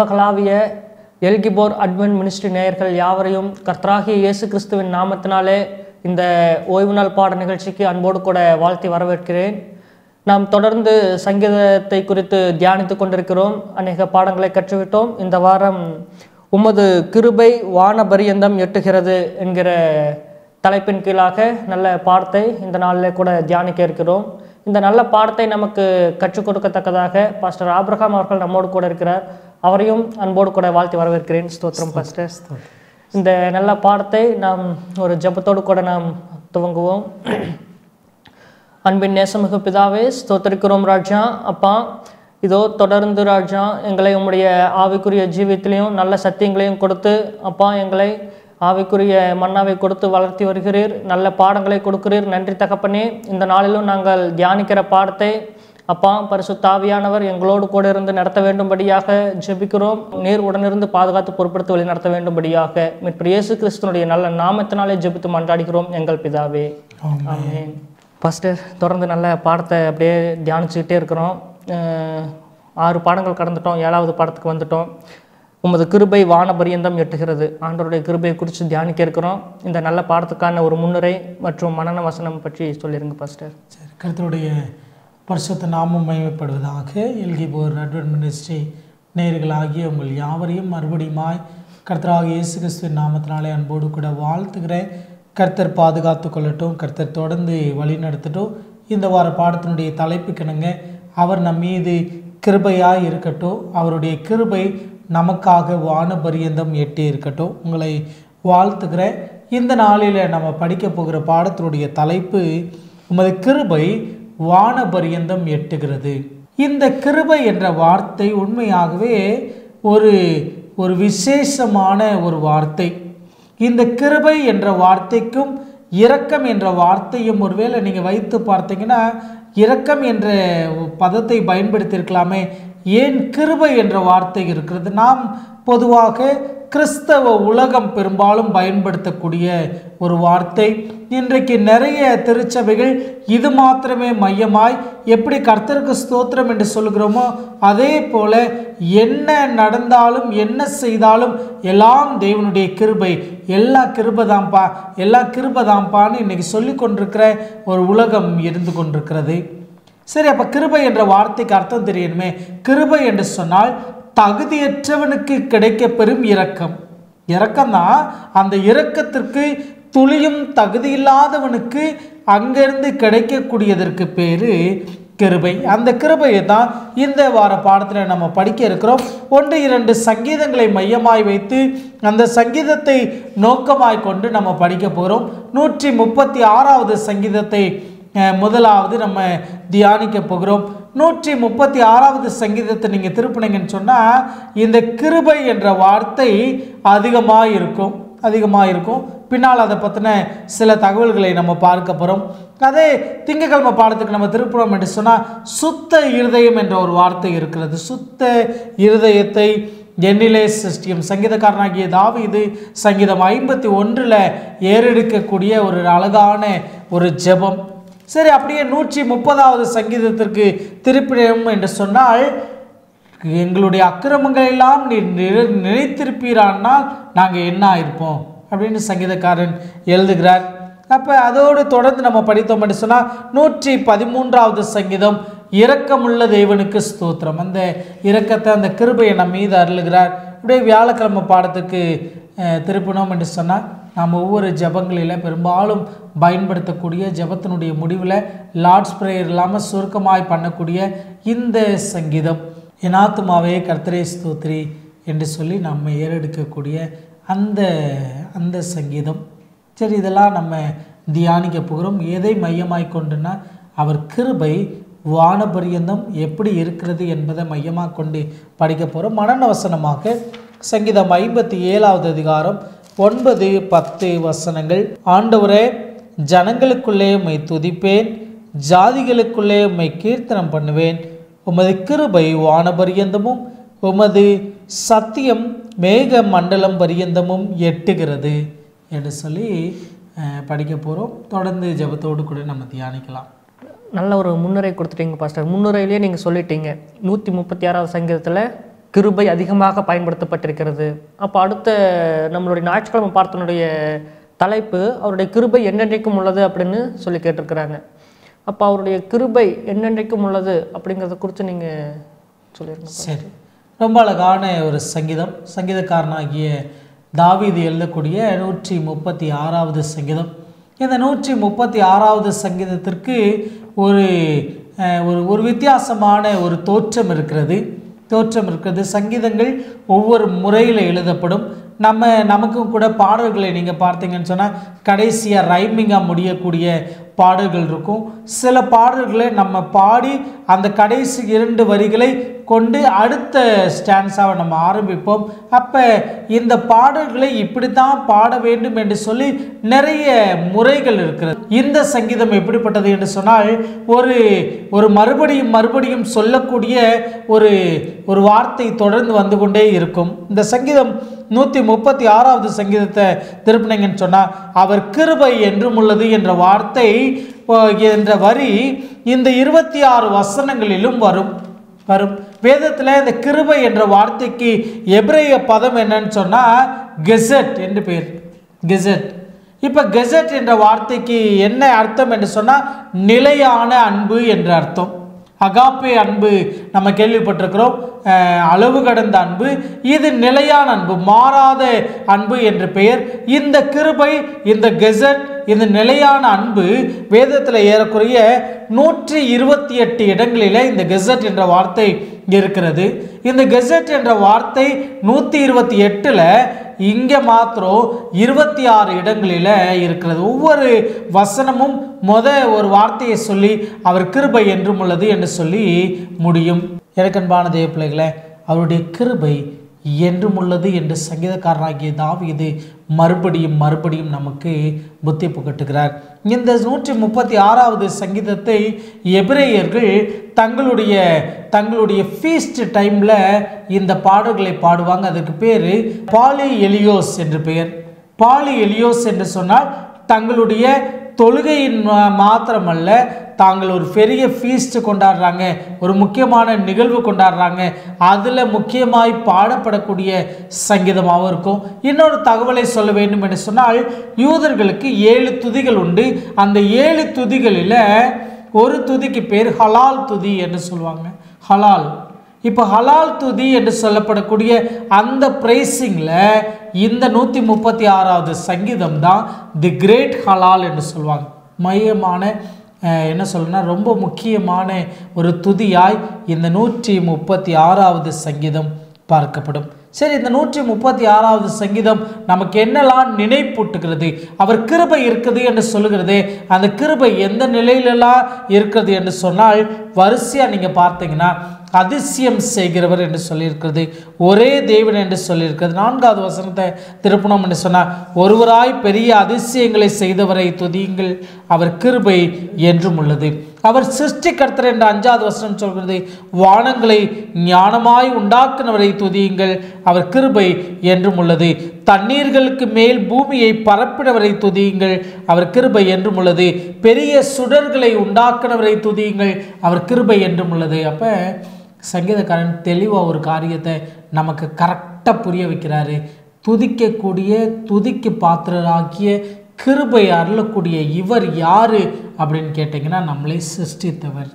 உலகளாவிய எல்கிபோர் advent ministry நேயர்கள் யாவரையும் கர்த்தராகிய இயேசு கிறிஸ்துவின் நாமத்தினாலே இந்த ஓய்வு நாள் பாட நிகழ்ச்சிக்கு அன்போடு கூட வாழ்த்தி வரவேற்கிறேன் நாம் தொடர்ந்து சங்கீதத்தை குறித்து தியானித்து கொண்டிருக்கிறோம் அநேக பாடங்களை கற்றுவிட்டோம் இந்த வாரம் உமது கிருபை வானபரியந்தம் எட்டுகிறது என்கிற தலைப்பின் கீழாக நல்ல பாடத்தை இந்த நாளில் கூட தியானிக்க இருக்கிறோம் இந்த நல்ல பாடத்தை நமக்கு கற்றுக் கொடுக்கத்தக்கதாக பாஸ்டர் ஆப்ரஹாம் அவர்கள் நம்மோடு கூட இருக்கிறார் அவரையும் அன்போடு கூட வாழ்த்தி வரவேற்கிறேன் ஸ்தோத்திரம் பாஸ்டர் இந்த நல்ல பாடத்தை நாம் ஒரு ஜெபத்தோடு கூட நாம் துவங்குவோம் அன்பின் நேசமிகு பிதாவே ஸ்தோத்தரிக்கிறோம் ராஜா அப்பா இதோ தொடர்ந்து ராஜா எங்களை உம்முடைய ஆவிக்குரிய ஜீவியத்திலையும் நல்ல சத்தியங்களையும் கொடுத்து அப்பா எங்களை ஆவிக்குரிய மன்னாவை கொடுத்து வளர்த்தி வருகிறீர் நல்ல பாடங்களை கொடுக்கிறீர் நன்றி தகப்பனே இந்த நாளிலும் நாங்கள் தியானிக்கிற பாடத்தை அப்பா பரிசுத்த ஆவியானவர் எங்களோடு கூட இருந்து நடத்த வேண்டும்படியாக ஜெபிக்கிறோம் நீர் உடனிருந்து பாதுகாத்து பொறுப்படுத்தி வழி நடத்த வேண்டும்படியாக மீட்பு இயேசு கிறிஸ்துனுடைய நல்ல நாமத்தினாலே ஜெபித்து மன்றாடுகிறோம் எங்கள் பிதாவே ஆமென் ஃபஸ்ட்டு தொடர்ந்து நல்ல பாடத்தை அப்படியே தியானிச்சுக்கிட்டே இருக்கிறோம் அஹ் ஆறு பாடங்கள் கடந்துட்டோம் ஏழாவது பாடத்துக்கு வந்துட்டோம் உமது கிருபை வானபரியந்தம் எட்டுகிறது ஆண்டவருடைய கிருபையை குறித்து தியானிக்க இருக்கிறோம் இந்த நல்ல பாடத்துக்கான ஒரு முன்னுரை மற்றும் மனன வசனம் பற்றி சொல்லிருங்க பாஸ்டர் சரி கர்த்தருடைய பரிசுத்த நாமம் மகிமைப்படுவதாக எல்கிபோர் அட்வென்ட் மினிஸ்ட்ரி நேர்களாகிய உங்கள் யாவரையும் மறுபடியுமாய் கர்த்தராக இயேசு கிறிஸ்துவின் நாமத்தினாலே அன்போடு கூட வாழ்த்துகிறேன் கர்த்தர் பாதுகாத்து கொள்ளட்டும் கர்த்தர் தொடர்ந்து வழி நடத்தட்டும் இந்த வார பாடத்தினுடைய தலைப்புக்கிணங்க அவர் நம் மீது கிருபையாய் இருக்கட்டும் அவருடைய கிருபை நமக்காக வானபரியந்தம் எட்டி இருக்கட்டும் உங்களை வாழ்த்துகிறேன் இந்த நாளில் நம்ம படிக்க போகிற பாடத்தினுடைய தலைப்பு உமது கிருபை வானபரியந்தம் எட்டுகிறது இந்த கிருபை என்ற வார்த்தை உண்மையாகவே ஒரு ஒரு விசேஷமான ஒரு வார்த்தை இந்த கிருபை என்ற வார்த்தைக்கும் இரக்கம் என்ற வார்த்தையும் ஒருவேளை நீங்கள் வைத்து பார்த்தீங்கன்னா இரக்கம் என்ற பதத்தை பயன்படுத்தியிருக்கலாமே ஏன் கிருபை என்ற வார்த்தை இருக்கிறது நாம் பொதுவாக கிறிஸ்தவ உலகம் பெரும்பாலும் பயன்படுத்தக்கூடிய ஒரு வார்த்தை இன்றைக்கு நிறைய திருச்சபைகள் இது மாத்திரமே மையமாய் எப்படி கர்த்தருக்கு ஸ்தோத்திரம் என்று சொல்கிறோமோ அதே போல என்ன நடந்தாலும் என்ன செய்தாலும் எல்லாம் தேவனுடைய கிருபை எல்லா கிருபதாம்பா எல்லா கிருபதாம்பான்னு இன்னைக்கு சொல்லி கொண்டிருக்கிற ஒரு உலகம் இருந்து கொண்டிருக்கிறது சரி அப்போ கிருபை என்ற வார்த்தைக்கு அர்த்தம் தெரியணுமே கிருபை என்று சொன்னால் தகுதியற்றவனுக்கு கிடைக்க பெறும் இரக்கம் இரக்கம்தான் அந்த இரக்கத்திற்கு துளியும் தகுதியில்லாதவனுக்கு அங்கிருந்து கிடைக்கக்கூடியதற்கு பேர் கிருபை அந்த கிருபையை தான் இந்த வார பாடத்தில் நம்ம படிக்க இருக்கிறோம் ஒன்று இரண்டு சங்கீதங்களை மையமாய் வைத்து அந்த சங்கீதத்தை நோக்கமாய் கொண்டு நம்ம படிக்க போகிறோம் நூற்றி முப்பத்தி ஆறாவது சங்கீதத்தை அஹ், முதலாவது நம்ம தியானிக்க போகிறோம் நூற்றி முப்பத்தி ஆறாவது சங்கீதத்தை நீங்கள் திருப்பினீங்கன்னு சொன்னால் இந்த கிருபை என்ற வார்த்தை அதிகமாக இருக்கும் அதிகமாக இருக்கும் பின்னால் அதை பற்றின சில தகவல்களை நம்ம பார்க்க போகிறோம் அதே திங்கக்கிழமை பாடத்துக்கு நம்ம திருப்புறோம் என்று சொன்னால் சுத்த இருதயம் என்ற ஒரு வார்த்தை இருக்கிறது சுத்த இருதயத்தை எண்ணிலே சிருஷ்டியும் சங்கீதக்காரனாகிய தாவீது சங்கீதம் ஐம்பத்தி ஒன்றில் ஏறெடுக்கக்கூடிய ஒரு அழகான ஒரு ஜெபம் சரி அப்படியே நூற்றி முப்பதாவது சங்கீதத்திற்கு திருப்பிடம் என்று சொன்னால் எங்களுடைய அக்கிரமங்கள் எல்லாம் நீ நிறை நினைத்திருப்பீரானால் நாங்கள் என்ன ஆயிருப்போம் அப்படின்னு சங்கீதக்காரன் எழுதுகிறார் அப்போ அதோடு தொடர்ந்து நம்ம படித்தோம் என்று சொன்னால் நூற்றி பதிமூன்றாவது சங்கீதம் இரக்கமுள்ள தேவனுக்கு ஸ்தோத்திரம் அந்த இரக்கத்தை அந்த கிருபையை நம் மீது அருளுகிறார் அப்படியே வியாழக்கிழமை பாடத்துக்கு அஹ், திருப்பினோம் என்று சொன்னால் நாம் ஒவ்வொரு ஜபங்களில் பெரும்பாலும் பயன்படுத்தக்கூடிய ஜபத்தினுடைய முடிவில் லார்ட்ஸ் ப்ரேயர் இல்லாமல் சுருக்கமாய் பண்ணக்கூடிய இந்த சங்கீதம் என் ஆத்துமாவே கர்த்தரே ஸ்தோத்ரி என்று சொல்லி நம்ம ஏறெடுக்கக்கூடிய அந்த அந்த சங்கீதம் சரி இதெல்லாம் நம்ம தியானிக்க போகிறோம் எதை மையமாய் கொண்டுன்னா அவர் கிருபை வானபரியந்தம் எப்படி இருக்கிறது என்பதை மையமாக கொண்டு படிக்க போகிறோம் மனநவசனமாக சங்கீதம் ஐம்பத்தி ஏழாவது அதிகாரம் ஒன்பது பத்து வசனங்கள் ஆண்டவரே ஜனங்களுக்குள்ளே உம்மை துதிப்பேன் ஜாதிகளுக்குள்ளே உம்மை கீர்த்தனம் பண்ணுவேன் உமது கிருபை வானபரியந்தமும் உமது சத்தியம் மேக மண்டலம் பரியந்தமும் எட்டுகிறது என்று சொல்லி அஹ், படிக்க போகிறோம் தொடர்ந்து ஜெபத்தோடு கூட நம்ம தியானிக்கலாம் நல்ல ஒரு முன்னுரை கொடுத்துட்டீங்க பாஸ்டர் முன்னுரையிலேயே நீங்கள் சொல்லிட்டீங்க நூற்றி முப்பத்தி ஆறாவது சங்கீதத்தில் கிருபை அதிகமாக பயன்படுத்தப்பட்டிருக்கிறது அப்போ அடுத்த நம்மளுடைய ஞாயிற்றுக்கிழமை பார்த்தனுடைய தலைப்பு அவருடைய கிருபை என்னென்றைக்கும் உள்ளது அப்படின்னு சொல்லி கேட்டிருக்கிறாங்க அப்போ அவருடைய கிருபை என்னென்றைக்கும் உள்ளது அப்படிங்கிறத குறித்து நீங்கள் சொல்லிருங்க சரி ரொம்ப அழகான ஒரு சங்கீதம் சங்கீதக்காரனாகிய தாவீது எழுதக்கூடிய நூற்றி முப்பத்தி ஆறாவது சங்கீதம் இந்த நூற்றி முப்பத்தி ஆறாவது சங்கீதத்திற்கு ஒரு அஹ், ஒரு ஒரு வித்தியாசமான ஒரு தோற்றம் இருக்கிறது தோற்றம் இருக்கிறது சங்கீதங்கள் ஒவ்வொரு முறையில் எழுதப்படும் நம்ம நமக்கும் கூட பாடல்களை நீங்கள் பார்த்தீங்கன்னு சொன்னால் கடைசியாக ரைமிங்காக முடியக்கூடிய பாடல்கள் இருக்கும் சில பாடல்களை நம்ம பாடி அந்த கடைசி இரண்டு வரிகளை கொண்டு அடுத்த ஸ்டான்ஸாவை நம்ம ஆரம்பிப்போம் அப்போ இந்த பாடல்களை இப்படித்தான் பாட வேண்டும் என்று சொல்லி நிறைய முறைகள் இருக்கிறது இந்த சங்கீதம் எப்படிப்பட்டது என்று சொன்னால் ஒரு ஒரு மறுபடியும் மறுபடியும் சொல்லக்கூடிய ஒரு ஒரு வார்த்தை தொடர்ந்து வந்து கொண்டே இருக்கும் இந்த சங்கீதம் நூற்றி முப்பத்தி ஆறாவது சங்கீதத்தை திருப்பினீங்கன்னு சொன்னால் அவர் கிருபை என்றும் உள்ளது என்ற வார்த்தை ஓ, என்ற வரி இந்த இருபத்தி ஆறு வசனங்களிலும் வரும் வரும் வேதத்தில் இந்த கிருபை என்ற வார்த்தைக்கு எபிரேய பதம் என்னன்னு சொன்னால் கெசட் என்று பேர் கெசட் இப்போ கெசட் என்ற வார்த்தைக்கு என்ன அர்த்தம் என்று சொன்னால் நிலையான அன்பு என்ற அர்த்தம் அகாப்பே அன்பு நம்ம கேள்விப்பட்டிருக்கிறோம் அஹ், அளவு கடந்த அன்பு இது நிலையான அன்பு மாறாத அன்பு என்று பெயர் இந்த கிருபை இந்த கெசட் இந்த நிலையான அன்பு வேதத்தில் ஏறக்குறைய நூற்றி இருபத்தி எட்டு இடங்களில் இந்த கெசட் என்ற வார்த்தை இருக்கிறது இந்த கெசட் என்ற வார்த்தை நூற்றி இருபத்தி எட்டில் இங்கே மாத்திரம் இருபத்தி ஆறு இடங்களில் இருக்கிறது ஒவ்வொரு வசனமும் முத ஒரு வார்த்தையை சொல்லி அவர் கிருபை என்றும் உள்ளது என்று சொல்லி முடியும் எனக்கன்பான தேவ பிள்ளைகளே அவருடைய கிருபை என்றும் உள்ளது என்று சங்கீதக்காரனாகிய தாவீது மறுபடியும் மறுபடியும் நமக்கு புத்தி புகட்டுகிறார் இந்த நூற்றி முப்பத்தி ஆறாவது சங்கீதத்தை எபிரேயர்கள் தங்களுடைய தங்களுடைய ஃபீஸ்ட் டைமில் இந்த பாடல்களை பாடுவாங்க அதற்கு பேர் பாலி எலியோஸ் என்று பெயர் பாலி எலியோஸ் என்று சொன்னால் தங்களுடைய தொழுகையின் மா- மாத்திரமல்ல தாங்கள் ஒரு பெரிய ஃபீஸ்ட் கொண்டாடுறாங்க ஒரு முக்கியமான நிகழ்வு கொண்டாடுறாங்க அதில் முக்கியமாய் பாடப்படக்கூடிய சங்கீதமாகவும் இருக்கும் இன்னொரு தகவலை சொல்ல வேண்டும் என்று சொன்னால் யூதர்களுக்கு ஏழு துதிகள் உண்டு அந்த ஏழு துதிகளில் ஒரு துதிக்கு பேர் ஹலால் துதி என்று சொல்லுவாங்க ஹலால் இப்போ ஹலால் துதி என்று சொல்லப்படக்கூடிய அந்த பிரைசிங்கில் இந்த நூற்றி முப்பத்தி ஆறாவது சங்கீதம் தான் தி கிரேட் ஹலால் என்று சொல்லுவாங்க மையமான அஹ், என்ன சொல்லணும்னா ரொம்ப முக்கியமான ஒரு துதியாய் இந்த நூற்றி முப்பத்தி ஆறாவது சங்கீதம் பார்க்கப்படும் சரி இந்த நூற்றி முப்பத்தி ஆறாவது சங்கீதம் நமக்கு என்னெல்லாம் நினைப்பூட்டுகிறது அவர் கிருபை இருக்குது என்று சொல்லுகிறது அந்த கிருபை எந்த நிலையிலெல்லாம் இருக்கிறது என்று சொன்னால் வரிசையாக நீங்கள் பார்த்தீங்கன்னா அதிசயம் செய்கிறவர் என்று சொல்லியிருக்கிறது ஒரே தேவன் என்று சொல்லியிருக்கிறது நான்காவது வசனத்தை திருப்பணம் என்று சொன்னார் ஒருவராய் பெரிய அதிசயங்களை செய்தவரை துதியுங்கள் அவர் கிருபை என்றும் உள்ளது அவர் சிருஷ்டிகர்த்தர் என்ற அஞ்சாவது வசனம் சொல்கிறது வானங்களை ஞானமாய் உண்டாக்குனவரை துதியுங்கள் அவர் கிருபை என்றும் உள்ளது தண்ணீர்களுக்கு மேல் பூமியை பரப்பினவரை துதியுங்கள் அவர் கிருபை என்றும் உள்ளது பெரிய சுடர்களை உண்டாக்குனவரை துதியுங்கள் அவர் கிருபை என்றும் உள்ளது அப்போ சங்கீதக்காரன் தெளிவாக ஒரு காரியத்தை நமக்கு கரெக்டாக புரிய வைக்கிறாரு துதிக்கக்கூடிய துதிக்கு பாத்திரராக்கிய கிருபை அருளக்கூடிய இவர் யாரு அப்படின்னு கேட்டிங்கன்னா நம்மளை சிருஷ்டித்தவர்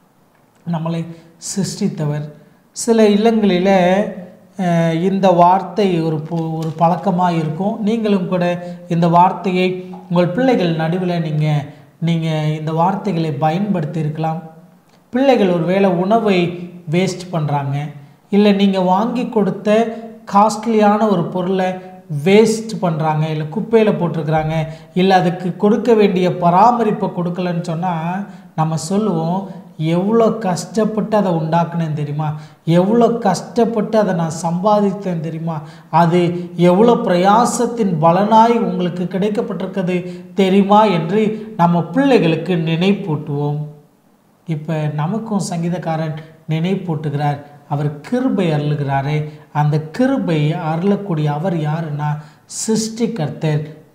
நம்மளை சிருஷ்டித்தவர் சில இல்லங்களில் அஹ், இந்த வார்த்தை ஒரு பு- ஒரு பழக்கமாக இருக்கும் நீங்களும் கூட இந்த வார்த்தையை உங்கள் பிள்ளைகள் நடுவில் நீங்கள் நீங்கள் இந்த வார்த்தைகளை பயன்படுத்தி இருக்கலாம் பிள்ளைகள் ஒருவேளை உணவை வேஸ்ட் பண்ணுறாங்க இல்லை நீங்கள் வாங்கி கொடுத்த காஸ்ட்லியான ஒரு பொருளை வேஸ்ட் பண்ணுறாங்க இல்லை குப்பையில் போட்டிருக்கிறாங்க இல்லை அதுக்கு கொடுக்க வேண்டிய பராமரிப்பை கொடுக்கலன்னு சொன்னால் நம்ம சொல்லுவோம் எவ்வளோ கஷ்டப்பட்டு அதை உண்டாக்குனேன் தெரியுமா எவ்வளோ கஷ்டப்பட்டு அதை நான் சம்பாதித்தேன் தெரியுமா அது எவ்வளோ பிரயாசத்தின் பலனாய் உங்களுக்கு கிடைக்கப்பட்டிருக்கிறது தெரியுமா என்று நம்ம பிள்ளைகளுக்கு நினைப்பூட்டுவோம் இப்போ நமக்கும் சங்கீதக்காரன் நினைப்பூட்டுகிறார் அவர் கிருபை அருளுகிறாரே அந்த கிருபை அருளக்கூடிய அவர் யாருன்னா சிருஷ்டிகர்த்தர்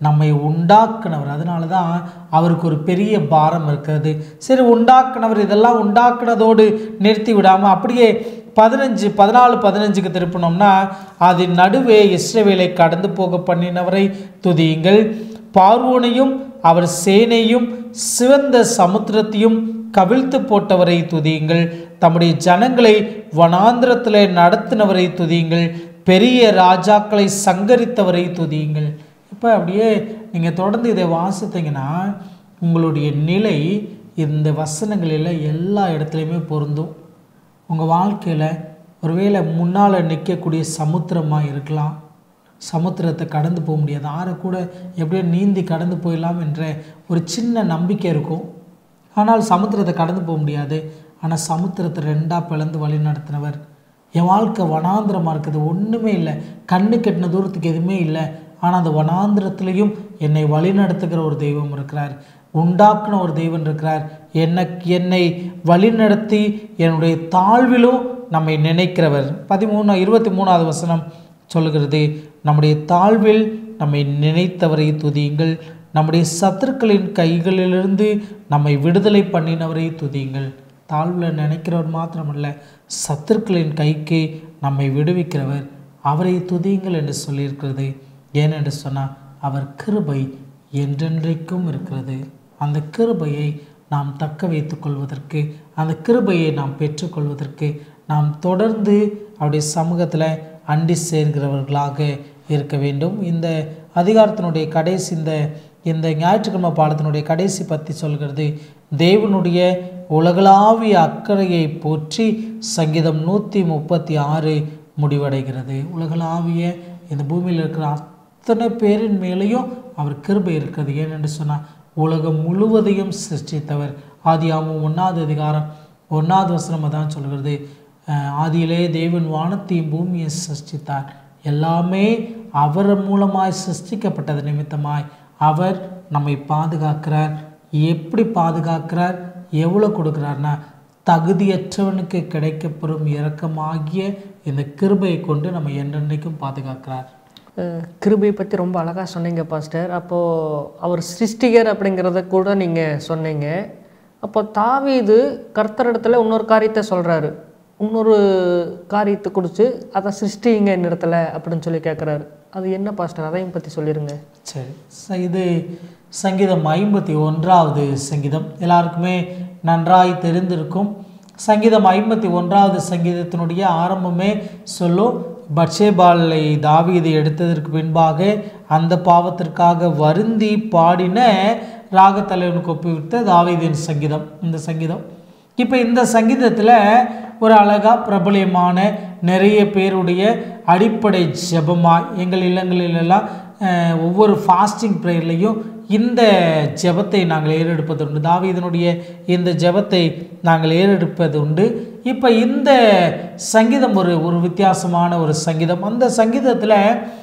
நம்மை உண்டாக்குனவர் அதனால தான் அவருக்கு ஒரு பெரிய பாரம் இருக்கிறது சரி உண்டாக்குனவர் இதெல்லாம் உண்டாக்குனதோடு நிறுத்தி விடாமல் அப்படியே பதினஞ்சு பதினாலு பதினஞ்சுக்கு திருப்பினோம்னா அதன் நடுவே இஸ்ரவேலை கடந்து போக பண்ணினவரை துதியுங்கள் பார்வோனையும் அவர் சேனையும் சிவந்த சமுத்திரத்தையும் கவிழ்த்து போட்டவரை துதியுங்கள் தம்முடைய ஜனங்களை வனாந்திரத்தில் நடத்தினவரை துதியுங்கள் பெரிய ராஜாக்களை சங்கரித்தவரை துதியுங்கள் இப்போ அப்படியே நீங்கள் தொடர்ந்து இதை வாசித்தீங்கன்னா உங்களுடைய நிலை இந்த வசனங்களில் எல்லா இடத்துலையுமே பொருந்தும் உங்கள் வாழ்க்கையில் ஒருவேளை முன்னால் நிற்கக்கூடிய சமுத்திரமாக இருக்கலாம் சமுத்திரத்தை கடந்து போக முடியாது ஆறை கூட எப்படியோ நீந்தி கடந்து போயிடலாம் என்ற ஒரு சின்ன நம்பிக்கை இருக்கும் ஆனால் சமுத்திரத்தை கடந்து போக முடியாது ஆனால் சமுத்திரத்தை ரெண்டாக பிளந்து வழி நடத்தினவர் என் வாழ்க்கை வனாந்திரமாக இருக்குது ஒன்றுமே இல்லை கண்ணு கெட்டின தூரத்துக்கு எதுவுமே இல்லை ஆனால் அந்த வனாந்திரத்திலையும் என்னை வழி நடத்துகிற ஒரு தெய்வம் இருக்கிறார் உண்டாக்குன ஒரு தெய்வன் இருக்கிறார் என்னை என்னை வழிநடத்தி என்னுடைய தாழ்விலும் நம்மை நினைக்கிறவர் பதிமூணு இருபத்தி மூணாவது வசனம் சொல்லுகிறது நம்முடைய தாழ்வில் நம்மை நினைத்தவரை துதியுங்கள் நம்முடைய சத்துருக்களின் கைகளிலிருந்து நம்மை விடுதலை பண்ணினவரை துதியுங்கள் தாழ்வில் நினைக்கிறவர் மாத்திரமல்ல சத்துருக்களின் கைக்கு நம்மை விடுவிக்கிறவர் அவரை துதியுங்கள் என்று சொல்லியிருக்கிறது ஏனென்று சொன்னால் அவர் கிருபை என்றென்றைக்கும் இருக்கிறது அந்த கிருபையை நாம் தக்க வைத்துக் கொள்வதற்கு அந்த கிருபையை நாம் பெற்றுக்கொள்வதற்கு நாம் தொடர்ந்து அவருடைய சமூகத்தில் அண்டி சேர்கிறவர்களாக இருக்க வேண்டும் இந்த அதிகாரத்தினுடைய கடைசி இந்த இந்த ஞாயிற்றுக்கிழமை பாடத்தினுடைய கடைசி பற்றி சொல்கிறது தேவனுடைய உலகளாவிய அக்கறையை போற்றி சங்கீதம் நூற்றி முப்பத்தி ஆறு முடிவடைகிறது உலகளாவிய இந்த பூமியில் இருக்கிற அத்தனை பேரின் மேலேயும் அவர் கிருபை இருக்கிறது ஏனென்று சொன்னால் உலகம் முழுவதையும் சிருஷ்டித்தவர் ஆதியாமும் ஒன்றாவது அதிகாரம் ஒன்றாவது வசனம் தான் சொல்கிறது அஹ், ஆதியிலே தேவன் வானத்தையும் பூமியை சிருஷ்டித்தார் எல்லாமே அவர் மூலமாய் சிருஷ்டிக்கப்பட்டது நிமித்தமாய் அவர் நம்மை பாதுகாக்கிறார் எப்படி பாதுகாக்கிறார் எவ்வளோ கொடுக்குறார்னா தகுதியற்றவனுக்கு கிடைக்கப்பெறும் இரக்கமாகிய இந்த கிருபையை கொண்டு நம்ம என்றென்றைக்கும் பாதுகாக்கிறார் அஹ் கிருபையை பற்றி ரொம்ப அழகாக சொன்னீங்க பாஸ்டர் அப்போது அவர் சிருஷ்டிகர் அப்படிங்கிறத கூட நீங்கள் சொன்னீங்க அப்போ தாவீது கர்த்தரிடத்துல இன்னொரு காரியத்தை சொல்கிறாரு இன்னொரு காரியத்தை குறித்து அதை சிருஷ்டிங்க என்னிடத்துல அப்படின்னு சொல்லி கேட்குறாரு அது என்ன பாஸ்டர் அதையும் பற்றி சொல்லிடுங்க சரி ச- இது சங்கீதம் ஐம்பத்தி ஒன்றாவது சங்கீதம் எல்லாருக்குமே நன்றாய் தெரிந்திருக்கும் சங்கீதம் ஐம்பத்தி ஒன்றாவது சங்கீதத்தினுடைய ஆரம்பமே சொல்லும் பட்சேபாலை தாவீதை எடுத்ததற்கு பின்பாக அந்த பாவத்திற்காக வருந்தி பாடின ராகத்தலைவனுக்கு ஒப்புவித்த தாவீதின் சங்கீதம் இந்த சங்கீதம் இப்போ இந்த சங்கீதத்தில் ஒரு அழகா பிரபலியமான நிறைய பேருடைய அடிப்படை ஜெபமாய் எங்கள் இல்லங்களிலெல்லாம் அஹ், ஒவ்வொரு ஃபாஸ்டிங் ப்ரேயர்லையும் இந்த ஜெபத்தை நாங்கள் ஏறெடுப்பது உண்டு தாவீதனுடைய இந்த ஜெபத்தை நாங்கள் ஏறெடுப்பது உண்டு இப்போ இந்த சங்கீதம் ஒரு ஒரு வித்தியாசமான ஒரு சங்கீதம் அந்த சங்கீதத்தில்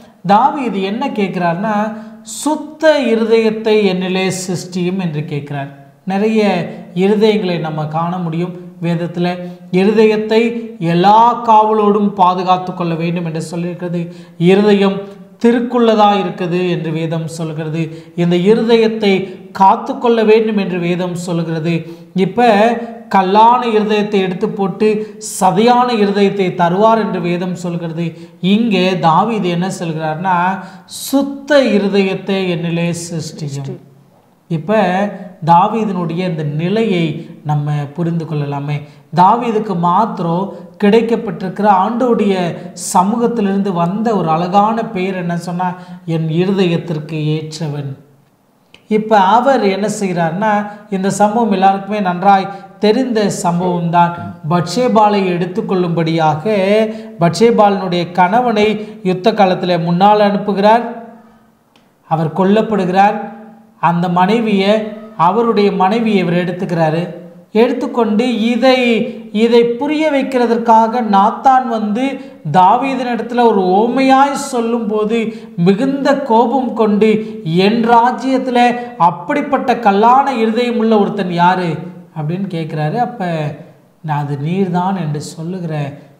தாவீது என்ன கேட்குறாருன்னா சுத்த இருதயத்தை என்னிலே சிருஷ்டியும் என்று கேட்குறார் நிறைய இருதயங்களை நம்ம காண முடியும் வேதத்தில் இருதயத்தை எல்லா காவலோடும் பாதுகாத்து கொள்ள வேண்டும் என்று சொல்லியிருக்கிறது இருதயம் திருக்குள்ளதா இருக்குது என்று வேதம் சொல்கிறது இந்த இருதயத்தை காத்து கொள்ள வேண்டும் என்று வேதம் சொல்கிறது இப்போ கல்லான இருதயத்தை எடுத்து போட்டு சதையான இருதயத்தை தருவார் என்று வேதம் சொல்கிறது இங்கே தாவீது என்ன சொல்கிறார்னா சுத்த இருதயத்தை என்னிலே சிருஷ்டியும் இப்போ தாவீதினுடைய இந்த நிலையை நம்ம புரிந்து கொள்ளலாமே தாவீதுக்கு மாத்திரம் கிடைக்கப்பட்டிருக்கிற ஆண்டோடைய சமூகத்திலிருந்து வந்த ஒரு அழகான பெயர் என்ன சொன்னால் என் இருதயத்திற்கு ஏற்றவன் இப்போ அவர் என்ன செய்கிறார்னா இந்த சம்பவம் எல்லாருக்குமே நன்றாய் தெரிந்த சம்பவம் தான் பட்சேபாலை எடுத்துக்கொள்ளும்படியாக பட்சேபாலனுடைய கணவனை யுத்த காலத்தில் முன்னால் அனுப்புகிறார் அவர் கொல்லப்படுகிறார் அந்த மனைவியை அவருடைய மனைவியை இவர் எடுத்துக்கிறாரு எடுத்துக்கொண்டு இதை இதை புரிய வைக்கிறதற்காக நாத்தான் வந்து தாவீதின் இடத்துல ஒரு ஓமையாய் சொல்லும்போது மிகுந்த கோபம் கொண்டு என் ராஜ்யத்தில் அப்படிப்பட்ட கல்லான இருதயம் உள்ள ஒருத்தன் யாரு அப்படின்னு கேட்குறாரு அப்போ நான் அது நீர்தான் என்று சொல்லுகிற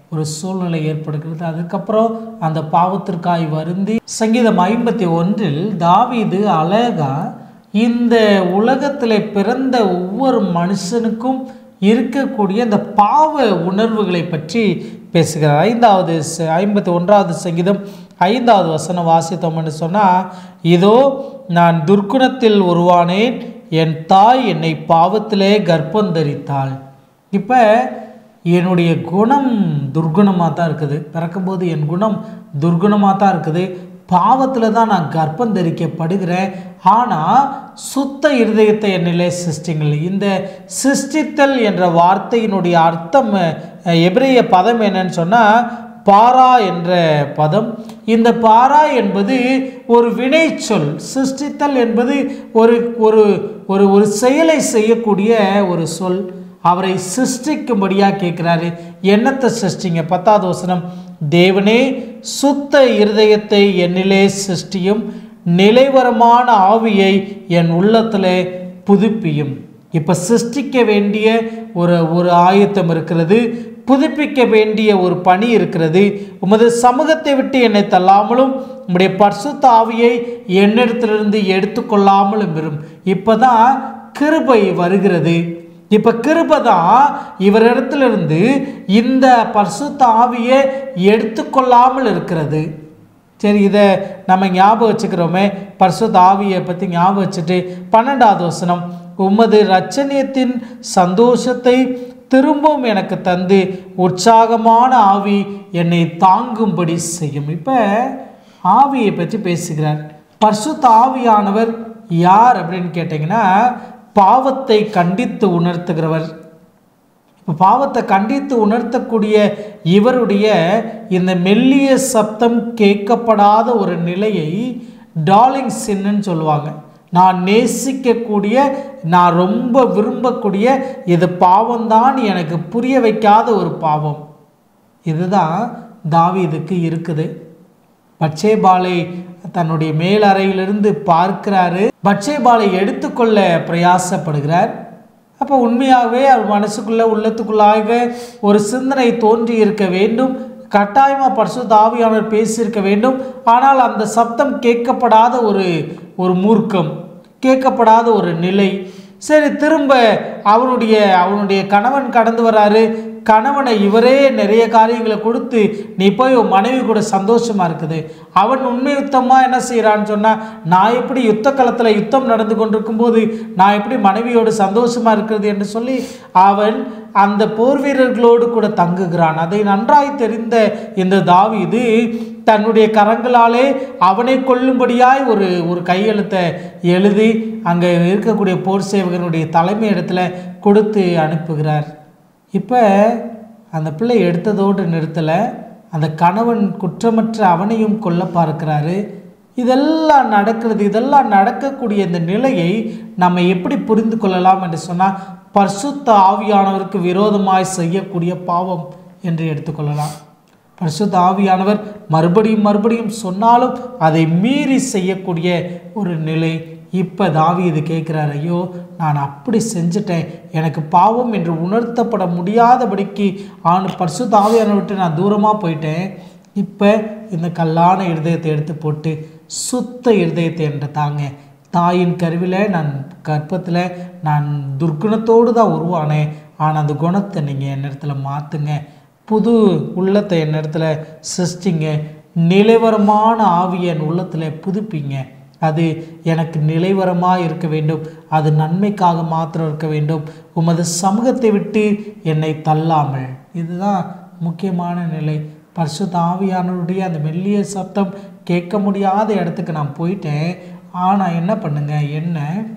ஒரு சூழ்நிலை ஏற்படுகிறது அதுக்கப்புறம் அந்த பாவத்திற்காய் வருந்தி சங்கீதம் ஐம்பத்தி ஒன்றில் தாவீது அழகா இந்த உலகத்தில் பிறந்த ஒவ்வொரு மனுஷனுக்கும் இருக்கக்கூடிய இந்த பாவ உணர்வுகளை பற்றி பேசுகிறார் ஐந்தாவது ச- ஐம்பத்தி ஒன்றாவது சங்கீதம் ஐந்தாவது வசனம் வாசித்தோம்னு சொன்னால் இதோ நான் துர்க்குணத்தில் உருவானேன் என் தாய் என்னை பாவத்திலே கர்ப்பம் தரித்தாள் இப்போ என்னுடைய குணம் துர்குணமாக தான் இருக்குது பிறக்கும்போது என் குணம் துர்குணமாக தான் இருக்குது பாவத்தில் தான் நான் கர்ப்பம் தரிக்கப்படுகிறேன் ஆனால் சுத்த இருதயத்தை என்னிலே சிருஷ்டிங்கள் இந்த சிருஷ்டித்தல் என்ற வார்த்தையினுடைய அர்த்தம் அஹ், எபிரேய பதம் என்னன்னு சொன்னால் பாரா என்ற பதம் இந்த பாரா என்பது ஒரு வினைச்சொல் சிருஷ்டித்தல் என்பது ஒரு ஒரு ஒரு ஒரு செயலை செய்யக்கூடிய ஒரு சொல் அவரை சிருஷ்டிக்கும்படியாக கேட்குறாரு என்னத்தை சிருஷ்டிங்க பத்தாவது வசனம் தேவனே சுத்த இருதயத்தை என்னிலே சிருஷ்டியும் நிலைவரமான ஆவியை என் உள்ளத்திலே புதுப்பியும் இப்போ சிருஷ்டிக்க வேண்டிய ஒரு ஒரு ஆயத்தம் இருக்கிறது புதுப்பிக்க வேண்டிய ஒரு பணி இருக்கிறது உமது சமூகத்தை விட்டு என்னை தள்ளாமலும் உம்முடைய பரிசுத்த ஆவியை என்னிடத்திலிருந்து எடுத்துக்கொள்ளாமலும் வரும் இப்போதான் கிருபை வருகிறது இப்போ கிருபை தான் இவரிடத்திலிருந்து இந்த பரிசுத்த ஆவியை எடுத்துக்கொள்ளாமல் இருக்கிறது சரி இதை நம்ம ஞாபகம் வச்சுக்கிறோமே பரிசுத்த ஆவியை பற்றி ஞாபகம் வச்சுட்டு பன்னெண்டாவது வசனம் உமது ரச்சனியத்தின் சந்தோஷத்தை திரும்பவும் எனக்கு தந்து உற்சாகமான ஆவி என்னை தாங்கும்படி செய்யும் இப்போ ஆவியை பற்றி பேசுகிறார் பரிசுத்த ஆவியானவர் யார் அப்படின்னு கேட்டிங்கன்னா பாவத்தை கண்டித்து உணர்த்துகிறவர் இப்போ பாவத்தை கண்டித்து உணர்த்தக்கூடிய இவருடைய இந்த மெல்லிய சப்தம் கேட்கப்படாத ஒரு நிலையை டார்லிங் சின்னு சொல்லுவாங்க நான் நேசிக்கக்கூடிய நான் ரொம்ப விரும்பக்கூடிய இது பாவம்தான் எனக்கு புரிய வைக்காத ஒரு பாவம் இதுதான் தாவீதுக்கு இருக்குது பச்சேபாலை தன்னுடைய மேலறையிலிருந்து பார்க்கிறாரு பச்சேபாலை எடுத்துக்கொள்ள பிரயாசப்படுகிறார் அப்போ உண்மையாகவே அவர் மனசுக்குள்ள உள்ளத்துக்குள்ளாக ஒரு சிந்தனை தோன்றி இருக்க வேண்டும் கட்டாயமாக பரிசுத்த ஆவியானவர் பேசியிருக்க வேண்டும் ஆனால் அந்த சப்தம் கேட்கப்படாத ஒரு ஒரு மூர்க்கம் கேட்கப்படாத ஒரு நிலை சரி திரும்ப அவனுடைய அவனுடைய கணவன் கடந்து வராரு கணவனை இவரே நிறைய காரியங்களை கொடுத்து நீ போய் உன் மனைவி கூட சந்தோஷமா இருக்குது அவன் உண்மை யுத்தமாக என்ன செய்கிறான்னு சொன்னால் நான் எப்படி யுத்த களத்தில் யுத்தம் நடந்து கொண்டிருக்கும் போது நான் எப்படி மனைவியோடு சந்தோஷமா இருக்கிறது என்று சொல்லி அவன் அந்த போர் வீரர்களோடு கூட தங்குகிறான் அதை நன்றாய் தெரிந்த இந்த தாவீது தன்னுடைய கரங்களாலே அவனை கொல்லும்படியாய் ஒரு ஒரு கையெழுத்தை எழுதி அங்கே இருக்கக்கூடிய போர் சேவகனுடைய தலைமை இடத்துல கொடுத்து அனுப்புகிறார் இப்போ அந்த பிள்ளை எடுத்ததோடு நிறுத்தலை அந்த கணவன் குற்றமற்ற அவனையும் கொல்ல பார்க்கிறாரு இதெல்லாம் நடக்கிறது இதெல்லாம் நடக்கக்கூடிய இந்த நிலையை நம்ம எப்படி புரிந்து கொள்ளலாம் என்று சொன்னால் பரிசுத்த ஆவியானவருக்கு விரோதமாய் செய்யக்கூடிய பாவம் என்று எடுத்துக்கொள்ளலாம் பரிசுத்த ஆவியானவர் மறுபடியும் மறுபடியும் சொன்னாலும் அதை மீறி செய்யக்கூடிய ஒரு நிலை இப்போ தாவீது கேட்குறாரு ஐயோ நான் அப்படி செஞ்சுட்டேன் எனக்கு பாவம் என்று உணர்த்தப்பட முடியாதபடிக்கு ஆண் பரிசுத்த ஆவியானவர் விட்டு நான் தூரமாக போயிட்டேன் இப்போ இந்த கல்லான இருதயத்தை எடுத்து போட்டு சுத்த இருதயத்தை என்ற தாங்க தாயின் கருவில் நான் கர்ப்பத்தில் நான் துர்க்குணத்தோடு தான் உருவானேன் ஆனால் அந்த குணத்தை நீங்கள் என்னிடத்துல மாற்றுங்க புது உள்ளத்தை என்னிடத்துல சிருஷ்டிங்க நிலைவரமான ஆவியை என் உள்ளத்தில் புதுப்பிங்க அது எனக்கு நிலைவரமாக இருக்க வேண்டும் அது நன்மைக்காக மாத்திரம் இருக்க வேண்டும் உமது சமூகத்தை விட்டு என்னை தள்ளாமல் இதுதான் முக்கியமான நிலை பரிசுத்த ஆவியானவருடைய அந்த மெல்லிய சத்தம் கேட்க முடியாத இடத்துக்கு நான் போயிட்டேன் ஆனால் என்ன பண்ணுங்க என்ன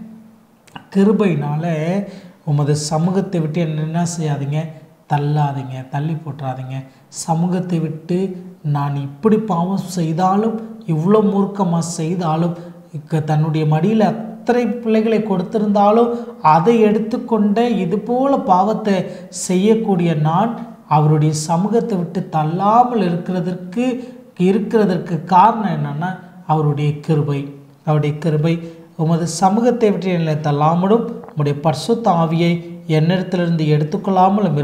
கிருபையினால உமது சமூகத்தை விட்டு என்ன என்ன செய்யாதீங்க தள்ளாதீங்க தள்ளி போட்டுறாதீங்க சமூகத்தை விட்டு நான் இப்படி பாவம் செய்தாலும் இவ்வளோ மூர்க்கமாக செய்தாலும் இக்க தன்னுடைய மடியில் அத்தனை பிள்ளைகளை கொடுத்திருந்தாலும் அதை எடுத்துக்கொண்ட இது போல பாவத்தை செய்யக்கூடிய நான் அவருடைய சமூகத்தை விட்டு தள்ளாமல் இருக்கிறதற்கு இருக்கிறதற்கு காரணம் என்னன்னா அவருடைய கிருபை அவருடைய கிருபை உமது சமூகத்தை விட்டு என்னை தள்ளாமலும் உம்முடைய பரிசுத்த ஆவியை என்னிடத்திலிருந்து எடுத்துக்கொள்ளாமலும் இரும்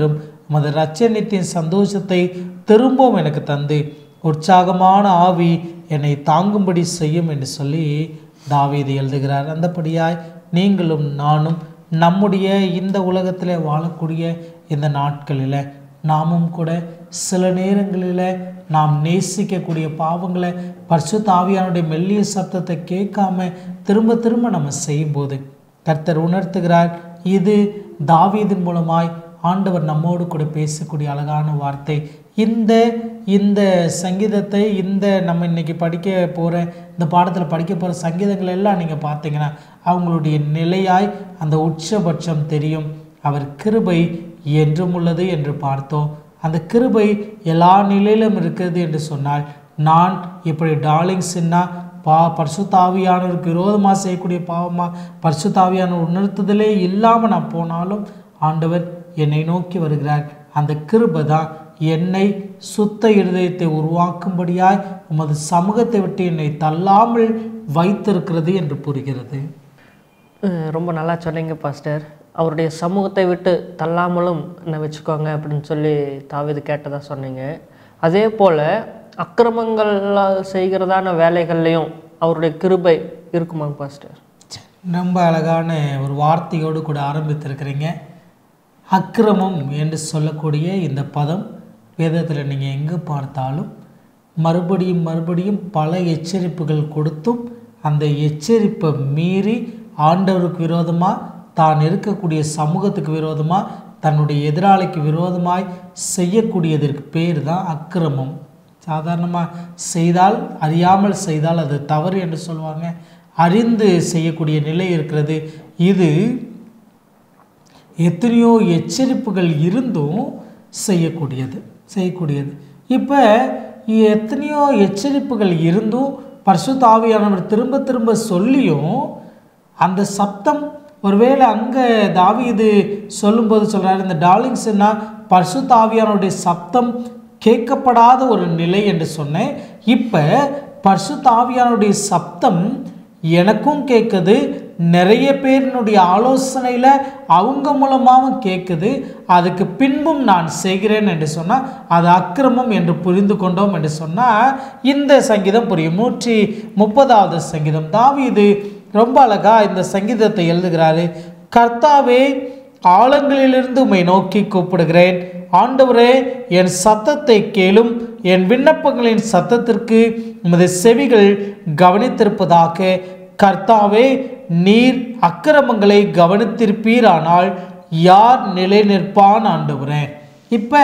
உமது ரச்சனித்தின் சந்தோஷத்தை திரும்பவும் எனக்கு தந்து உற்சாகமான ஆவி என்னை தாங்கும்படி செய்யும் என்று சொல்லி தாவீது எழுதுகிறார் அந்தபடியாய் நீங்களும் நானும் நம்முடைய இந்த உலகத்தில் வாழக்கூடிய இந்த நாட்களில் நாமும் கூட சில நேரங்களில் நாம் நேசிக்கக்கூடிய பாவங்களை பரிசுத்த ஆவியானுடைய மெல்லிய சப்தத்தை கேட்காம திரும்ப திரும்ப நம்ம செய்யும்போது கர்த்தர் உணர்த்துகிறார் இது தாவீதின் மூலமாய் ஆண்டவர் நம்மோடு கூட பேசக்கூடிய அழகான வார்த்தை இந்த இந்த சங்கீதத்தை இந்த நம்ம இன்னைக்கு படிக்க போகிற இந்த பாடத்தில் படிக்க போகிற சங்கீதங்கள் எல்லாம் நீங்கள் பார்த்தீங்கன்னா அவங்களுடைய நிலையாய் அந்த உச்சபட்சம் தெரியும் அவர் கிருபை என்றும் உள்ளது என்று பார்த்தோம் அந்த கிருபை எல்லா நிலையிலும் இருக்கிறது என்று சொன்னால் நான் இப்படி டார்லிங்ஸ்னா பா பரிசுத்தாவியானவருக்கு விரோதமாக செய்யக்கூடிய பாவமாக பரிசுத்தாவியான உணர்த்துதலே இல்லாமல் நான் போனாலும் ஆண்டவர் என்னை நோக்கி வருகிறார் அந்த கிருபை தான் என்னை சுத்த இருதயத்தை உருவாக்கும்படியாய் உமது சமூகத்தை விட்டு என்னை தள்ளாமல் வைத்திருக்கிறது என்று புரிகிறது அஹ் ரொம்ப நல்லா சொன்னீங்க பாஸ்டர் அவருடைய சமூகத்தை விட்டு தள்ளாமலும் என்ன வச்சுக்கோங்க அப்படின்னு சொல்லி தாவீது கேட்டதா சொன்னீங்க அதே போல் அக்கிரமங்கள் செய்கிறதான வேலைகள்லையும் அவருடைய கிருபை இருக்குமாங்க பாஸ்டர் ரொம்ப அழகான ஒரு வார்த்தையோடு கூட ஆரம்பித்திருக்கிறீங்க அக்கிரமம் என்று சொல்லக்கூடிய இந்த பதம் வேதத்தில் நீங்கள் எங்கே பார்த்தாலும் மறுபடியும் மறுபடியும் பல எச்சரிப்புகள் கொடுத்தும் அந்த எச்சரிப்பை மீறி ஆண்டவருக்கு விரோதமாக தான் இருக்கக்கூடிய சமூகத்துக்கு விரோதமாக தன்னுடைய எதிராளிக்கு விரோதமாய் செய்யக்கூடியதற்கு பேர் தான் அக்கிரமம் சாதாரணமாக செய்தால் அறியாமல் செய்தால் அது தவறு என்று சொல்லுவாங்க அறிந்து செய்யக்கூடிய நிலை இருக்கிறது இது எத்தனையோ எச்சரிப்புகள் இருந்தும் செய்யக்கூடியது செய்யக்கூடியது இப்போ எத்தனையோ எச்சரிப்புகள் இருந்தும் பரிசுத்த ஆவியானவர் திரும்ப திரும்ப சொல்லியும் அந்த சப்தம் ஒருவேளை அங்கே தாவீது சொல்லும்போது சொல்கிறாரு இந்த டார்லிங்ஸ்னா பரிசுத்த ஆவியானுடைய சப்தம் கேட்கப்படாத ஒரு நிலை என்று சொன்னேன் இப்போ பரிசுத்த ஆவியானுடைய சப்தம் எனக்கும் கேட்குது நிறைய பேரினுடைய ஆலோசனையில் அவங்க மூலமாகவும் கேட்குது அதுக்கு பின்பும் நான் செய்கிறேன் என்று சொன்னால் அது அக்கிரமம் என்று புரிந்து கொண்டோம் என்று சொன்னால் இந்த சங்கீதம் புரியும் நூற்றி முப்பதாவது சங்கீதம் தாவீது ரொம்ப அழகா இந்த சங்கீதத்தை எழுதுகிறாரு கர்த்தாவே ஆழங்களிலிருந்து உம்மை நோக்கி கூப்பிடுகிறேன் ஆண்டவரே என் சத்தத்தை கேளும் என் விண்ணப்பங்களின் சத்தத்திற்கு உமது செவிகள் கவனித்திருப்பதாக கர்த்தாவே நீர் அக்கிரமங்களை கவனித்திருப்பீரானால் யார் நிலை நிற்பான் ஆண்டவரே இப்போ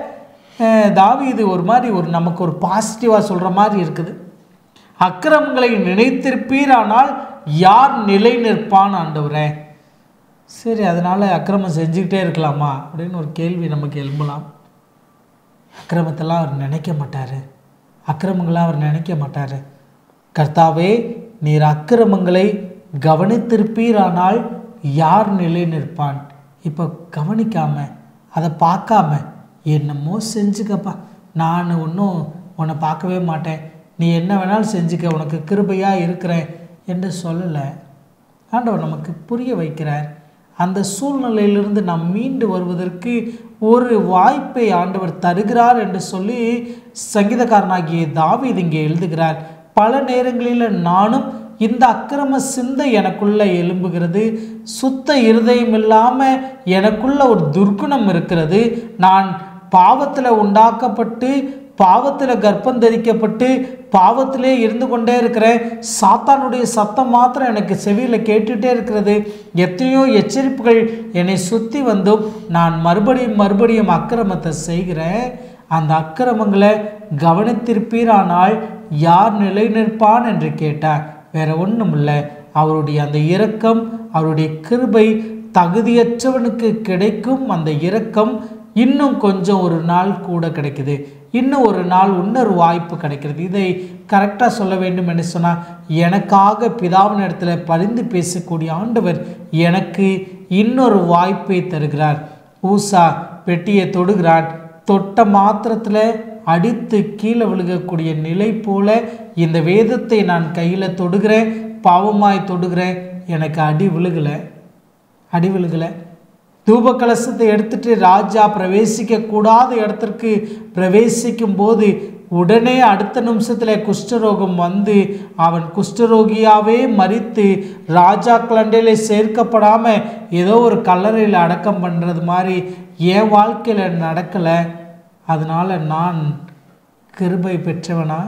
தாவீது ஒரு மாதிரி ஒரு நமக்கு ஒரு பாசிட்டிவாக சொல்கிற மாதிரி இருக்குது அக்கிரமங்களை நினைத்திருப்பீரானால் யார் நிலை நிற்பான் ஆண்டவரே சரி அதனால் அக்கிரமம் செஞ்சுக்கிட்டே இருக்கலாமா அப்படின்னு ஒரு கேள்வி நமக்கு எழும்பலாம் அக்கிரமத்தெல்லாம் அவர் நினைக்க மாட்டார் அக்கிரமங்களாம் அவர் நினைக்க மாட்டார் கர்த்தாவே நீர் அக்கிரமங்களை கவனித்திருப்பீரானால் யார் நிலை நிற்பான் இப்போ கவனிக்காம அதை பார்க்காம என்னமோ செஞ்சுக்கப்பா நான் ஒன்றும் உன்னை பார்க்கவே மாட்டேன் நீ என்ன வேணாலும் செஞ்சுக்க உனக்கு கிருபையாக இருக்கிறேன் என்று சொல்லலை ஆண்டவர் நமக்கு புரிய வைக்கிறார் அந்த சூழ்நிலையிலிருந்து நாம் மீண்டு வருவதற்கு ஒரு வாய்ப்பை ஆண்டவர் தருகிறார் என்று சொல்லி சங்கீதக்காரனாகிய தாவீது இங்கே எழுதுகிறார் பல நேரங்களில் நானும் இந்த அக்கிரம சிந்தை எனக்குள்ள எழும்புகிறது சுத்த இருதயம் இல்லாமல் எனக்குள்ள ஒரு துர்க்குணம் இருக்கிறது நான் பாவத்தில் உண்டாக்கப்பட்டு பாவத்தில் கர்ப்பம் தரிக்கப்பட்டு பாவத்திலே இருந்து கொண்டே இருக்கிறேன் சாத்தானுடைய சத்தம் மாத்திரம் எனக்கு செவியில் கேட்டுகிட்டே இருக்கிறது எத்தனையோ எச்சரிப்புகள் என்னை சுற்றி வந்தும் நான் மறுபடியும் மறுபடியும் அக்கிரமத்தை செய்கிறேன் அந்த அக்கிரமங்களை கவனித்திருப்பீரானால் யார் நிலை நிற்பான் என்று கேட்டார் வேற ஒன்றும் இல்லை அவருடைய அந்த இரக்கம் அவருடைய கிருபை தகுதியற்றவனுக்கு கிடைக்கும் அந்த இரக்கம் இன்னும் கொஞ்சம் ஒரு நாள் கூட கிடைக்குது இன்னும் ஒரு நாள் இன்னொரு வாய்ப்பு கிடைக்கிறது இதை கரெக்டாக சொல்ல வேண்டும் என்று சொன்னால் எனக்காக பிதாவின் இடத்துல பரிந்து பேசக்கூடிய ஆண்டவர் எனக்கு இன்னொரு வாய்ப்பை தருகிறார் ஊசா பெட்டியை தொடுகிறான் தொட்ட மாத்திரத்தில் அடித்து கீழே விழுகக்கூடிய நிலை போல இந்த வேதத்தை நான் கையில் தொடுகிறேன் பாவமாய் தொடுகிறேன் எனக்கு அடி விழுகலை அடி விழுகலை தூப கலசத்தை எடுத்துட்டு ராஜா பிரவேசிக்க கூடாத இடத்திற்கு பிரவேசிக்கும் போது உடனே அடுத்த நிமிஷத்தில் குஷ்டரோகம் வந்து அவன் குஷ்டரோகியாவே மறித்து ராஜா கலண்டையில சேர்க்கப்படாம ஏதோ ஒரு கல்லறையில் அடக்கம் பண்ணுறது மாதிரி என் வாழ்க்கையில் நடக்கலை அதனால நான் கிருபை பெற்றவனா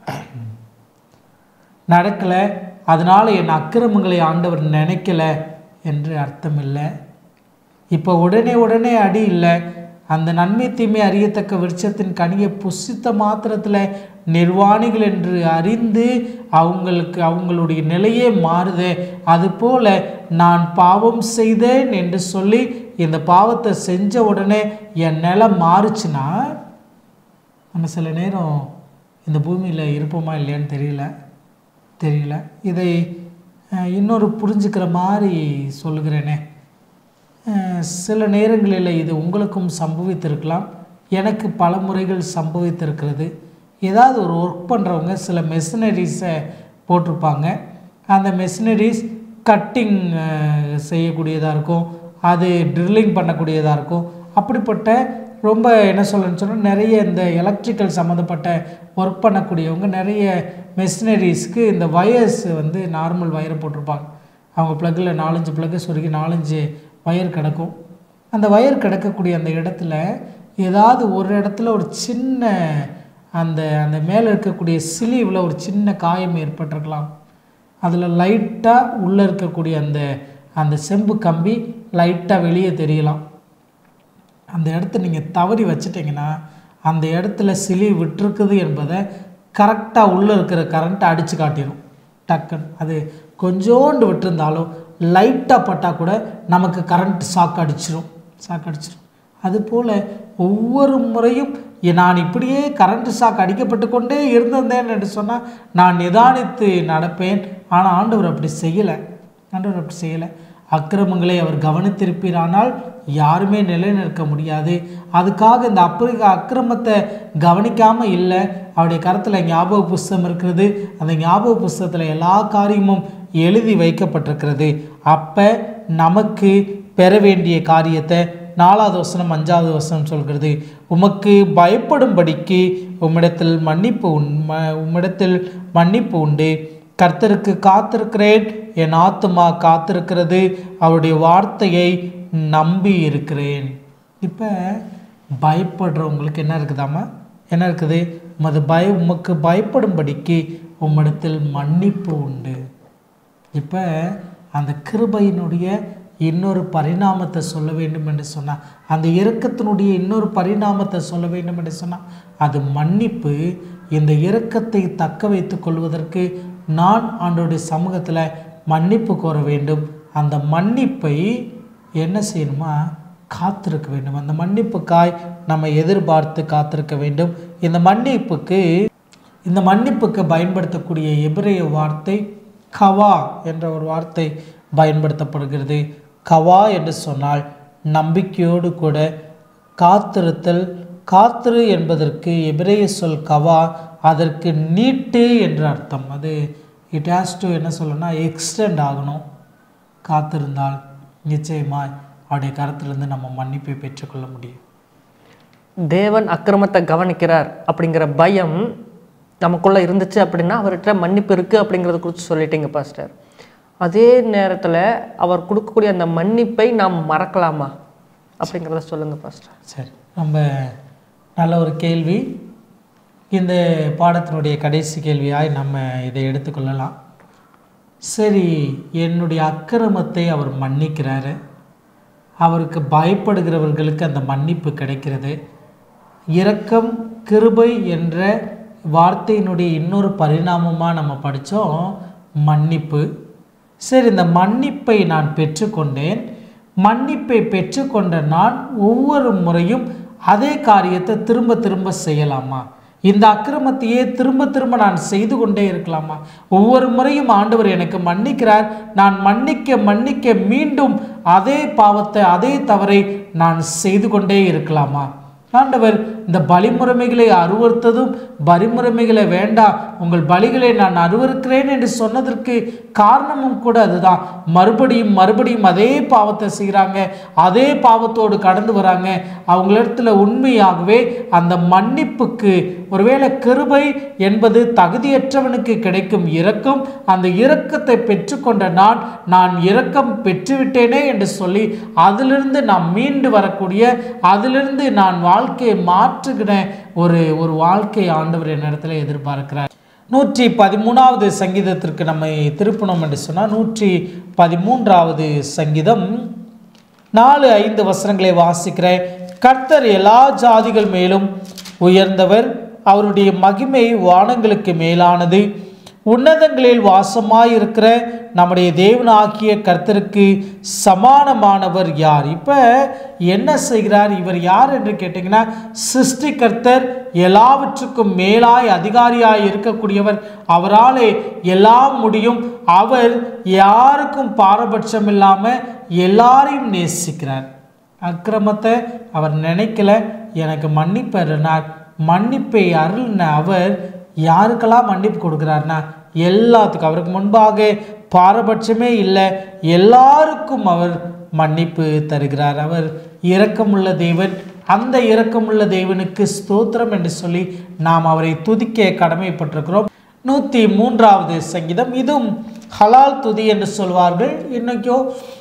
நடக்கலை அதனால் என் அக்கிரமங்களை ஆண்டவர் நினைக்கல என்று அர்த்தம் இல்லை இப்போ உடனே உடனே அடி இல்லை அந்த நன்மை தீமை அறியத்தக்க விருட்சத்தின் கனியை புசித்த மாத்திரத்தில் நிர்வாணிகள் என்று அறிந்து அவங்களுக்கு அவங்களுடைய நிலையே மாறுதே அதுபோல நான் பாவம் செய்தேன் என்று சொல்லி இந்த பாவத்தை செஞ்ச உடனே என் நிலை மாறுச்சுன்னா நம்ம சில நேரம் இந்த பூமியில் இருப்போமா இல்லையான்னு தெரியல தெரியல இதை அஹ், இன்னொரு புரிஞ்சுக்கிற மாதிரி சொல்லுகிறேனே அஹ், சில நேரங்களில் இது உங்களுக்கும் சம்பவித்திருக்கலாம் எனக்கு பல முறைகள் சம்பவித்திருக்கிறது ஏதாவது ஒரு ஒர்க் பண்ணுறவங்க சில மெஷினரிஸை போட்டிருப்பாங்க அந்த மெஷினரிஸ் கட்டிங் செய்யக்கூடியதாக இருக்கும் அது ட்ரில்லிங் பண்ணக்கூடியதாக இருக்கும் அப்படிப்பட்ட ரொம்ப என்ன சொல்லணும்னு சொன்னால் நிறைய இந்த எலக்ட்ரிக்கல் சம்மந்தப்பட்ட ஒர்க் பண்ணக்கூடியவங்க நிறைய மெஷினரிஸ்க்கு இந்த வயர்ஸ் வந்து நார்மல் வயரை போட்டிருப்பாங்க அவங்க ப்ளக்கில் நாலஞ்சு ப்ளக்கு சொருகி நாலஞ்சு வயர் கிடக்கும் அந்த வயர் கிடக்கக்கூடிய அந்த இடத்துல ஏதாவது ஒரு இடத்துல ஒரு சின்ன அந்த அந்த மேலே இருக்கக்கூடிய சிலிவில் ஒரு சின்ன காயம் ஏற்பட்டிருக்கலாம் அதில் லைட்டாக உள்ளே இருக்கக்கூடிய அந்த அந்த செம்பு கம்பி லைட்டாக வெளியே தெரியலாம் அந்த இடத்த நீங்கள் தவறி வச்சிட்டிங்கன்னா அந்த இடத்துல சிலி விட்டுருக்குது என்பதை கரெக்டாக உள்ளே இருக்கிற கரண்ட்டை அடித்து காட்டிடும் டக்குன்னு அது கொஞ்சோண்டு விட்டிருந்தாலும் லைட்டாக பட்டால் கூட நமக்கு கரண்ட் ஷாக் அடிச்சிரும் ஷாக் அடிச்சிரும் அதுபோல் ஒவ்வொரு முறையும் எ- நான் இப்படியே கரண்ட் ஷாக் அடிக்கப்பட்டு கொண்டே இருந்திருந்தேன் என்று சொன்னால் நான் நிதானித்து நடப்பேன் ஆனால் ஆண்டவர் அப்படி செய்யலை ஆண்டவர் அப்படி செய்யலை அக்கிரமங்களை அவர் கவனித்திருப்பீரானால் யாருமே நிலைநிற்க முடியாது அதுக்காக இந்த அப்படி அக்கிரமத்தை கவனிக்காமல் இல்லை அவருடைய கரத்தில் ஞாபக புஸ்தகம் இருக்கிறது அந்த ஞாபக புஸ்தகத்தில் எல்லா காரியமும் எழுதி வைக்கப்பட்டிருக்கிறது அப்போ நமக்கு பெற வேண்டிய காரியத்தை நாலாவது வசனம் அஞ்சாவது வசனம் சொல்கிறது உமக்கு பயப்படும்படிக்கு உம்மிடத்தில் மன்னிப்பு உண் ம- உம்மிடத்தில் மன்னிப்பு உண்டு கர்த்தருக்கு காத்திருக்கிறேன் என் ஆத்துமா காத்திருக்கிறது அவருடைய வார்த்தையை நம்பி இருக்கிறேன் இப்போ பயப்படுறவங்களுக்கு என்ன இருக்குதாம்மா என்ன இருக்குது உமது பய உமக்கு பயப்படும்படிக்கு உம்மிடத்தில் மன்னிப்பு உண்டு இப்போ அந்த கிருபையினுடைய இன்னொரு பரிணாமத்தை சொல்ல வேண்டும் என்று சொன்னால் அந்த இரக்கத்தினுடைய இன்னொரு பரிணாமத்தை சொல்ல வேண்டும் என்று சொன்னால் அது மன்னிப்பு இந்த இரக்கத்தை தக்க வைத்துக் கொள்வதற்கு நான் ஆண்டோடைய சமூகத்தில் மன்னிப்பு கோர வேண்டும் அந்த மன்னிப்பை என்ன செய்யணுமா காத்திருக்க வேண்டும் அந்த மன்னிப்புக்காய் நம்ம எதிர்பார்த்து காத்திருக்க வேண்டும் இந்த மன்னிப்புக்கு இந்த மன்னிப்புக்கு பயன்படுத்தக்கூடிய எபிரேய வார்த்தை கவா என்ற ஒரு வார்த்தை பயன்படுத்தப்படுகிறது கவா என்று சொன்னால் நம்பிக்கையோடு கூட காத்திருத்தல் காத்திரு என்பதற்கு எபிரேய சொல் கவா அதற்கு நீட்டு என்ற அர்த்தம் அது இட் ஹேஸ் டு என்ன சொல்லணும்னா எக்ஸ்டெண்ட் ஆகணும் காத்திருந்தால் நிச்சயமாய் அவருடைய கரத்திலிருந்து நம்ம மன்னிப்பை பெற்றுக்கொள்ள முடியும் தேவன் அக்கிரமத்தை கவனிக்கிறார் அப்படிங்கிற பயம் நமக்குள்ளே இருந்துச்சு அப்படின்னா அவர்கிட்ட மன்னிப்பு இருக்குது அப்படிங்கிறத குறித்து சொல்லிட்டீங்க பாஸ்டர் அதே நேரத்தில் அவர் கொடுக்கக்கூடிய அந்த மன்னிப்பை நாம் மறக்கலாமா அப்படிங்கிறத சொல்லுங்கள் பாஸ்டர் சரி ரொம்ப நல்ல ஒரு கேள்வி இந்த பாடத்தினுடைய கடைசி கேள்வியாய் நம்ம இதை எடுத்துக்கொள்ளலாம் சரி என்னுடைய அக்கிரமத்தை அவர் மன்னிக்கிறாரு அவருக்கு பயப்படுகிறவர்களுக்கு அந்த மன்னிப்பு கிடைக்கிறது இரக்கம் கிருபை என்ற வார்த்தையினுடைய இன்னொரு பரிணாமமாக நம்ம படித்தோம் மன்னிப்பு சரி இந்த மன்னிப்பை நான் பெற்றுக்கொண்டேன் மன்னிப்பை பெற்றுக்கொண்ட நான் ஒவ்வொரு முறையும் அதே காரியத்தை திரும்ப திரும்ப செய்யலாமா இந்த அக்கிரமத்தையே திரும்ப திரும்ப நான் செய்து கொண்டே இருக்கலாமா ஒவ்வொரு முறையும் ஆண்டவர் எனக்கு மன்னிக்கிறார் நான் மன்னிக்க மன்னிக்க மீண்டும் அதே பாவத்தை அதே தவறை நான் செய்து கொண்டே இருக்கலாமா ஆண்டவர் இந்த பலிமுறைமைகளை அருவறுத்ததும் பலிமுறைமைகளை வேண்டாம் உங்கள் பலிகளை நான் அருவருக்கிறேன் என்று சொன்னதற்கு காரணமும் கூட அதுதான் மறுபடியும் மறுபடியும் அதே பாவத்தை செய்கிறாங்க அதே பாவத்தோடு கடந்து வராங்க அவங்களிடத்துல உண்மையாகவே அந்த மன்னிப்புக்கு ஒருவேளை கிருபை என்பது தகுதியற்றவனுக்கு கிடைக்கும் இரக்கம் அந்த இரக்கத்தை பெற்றுக்கொண்ட நான் நான் இரக்கம் பெற்றுவிட்டேனே என்று சொல்லி அதிலிருந்து நாம் மீண்டு வரக்கூடிய அதிலிருந்து நான் வாழ்க்கையை மாற்றுகிற ஒரு ஒரு வாழ்க்கை ஆண்டவர் என்னிடத்துல எதிர்பார்க்கிறார் நூற்றி பதிமூணாவது சங்கீதத்திற்கு நம்மை திருப்பணும் என்று சொன்னால் நூற்றி பதிமூன்றாவது சங்கீதம் நாலு ஐந்து வசனங்களை வாசிக்கிறேன் கர்த்தர் எல்லா ஜாதிகள் மேலும் உயர்ந்தவர் அவருடைய மகிமை வானங்களுக்கு மேலானது உன்னதங்களில் வாசமாயிருக்கிற நம்முடைய தேவனாகிய கர்த்தருக்கு சமானமானவர் யார் இப்போ என்ன செய்கிறார் இவர் யார் என்று கேட்டிங்கன்னா சிருஷ்டிகர்த்தர் எல்லாவற்றுக்கும் மேலாய் அதிகாரியாய் இருக்கக்கூடியவர் அவராலே எல்லாம் முடியும் அவர் யாருக்கும் பாரபட்சம் இல்லாமல் எல்லாரையும் நேசிக்கிறார் அக்கிரமத்தை அவர் நினைக்கல எனக்கு மன்னிப்பு அருளினார் மன்னிப்பை அருளின அவர் யாருக்கெல்லாம் மன்னிப்பு கொடுக்குறாருன்னா எல்லாத்துக்கும் அவருக்கு முன்பாக பாரபட்சமே இல்லை எல்லாருக்கும் அவர் மன்னிப்பு தருகிறார் அவர் இரக்கமுள்ள தேவன் அந்த இரக்கமுள்ள தேவனுக்கு ஸ்தோத்திரம் என்று சொல்லி நாம் அவரை துதிக்க கடமைப்பட்டிருக்கிறோம் நூற்றி மூன்றாவது சங்கீதம் இதுவும் ஹலால் துதி என்று சொல்வார்கள் இன்னைக்கோ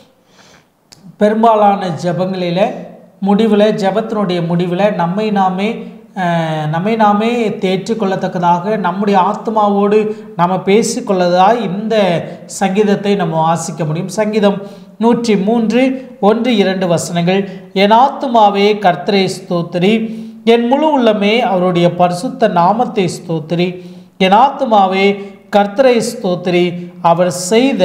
பெரும்பாலான ஜெபங்களில் முடிவில் ஜெபத்தினுடைய முடிவில் நம்மை நாமே அஹ், நம்மை நாமே தேற்றிக்கொள்ளத்தக்கதாக நம்முடைய ஆத்மாவோடு நம்ம பேசிக்கொள்ளதாய் இந்த சங்கீதத்தை நம்ம வாசிக்க முடியும் சங்கீதம் நூற்றி மூன்று ஒன்று இரண்டு வசனங்கள் என் ஆத்துமாவே கர்த்தரை ஸ்தோத்திரி என் முழு உள்ளமே அவருடைய பரிசுத்த நாமத்தை ஸ்தோத்திரி என் ஆத்துமாவே கர்த்தரை ஸ்தோத்திரி அவர் செய்த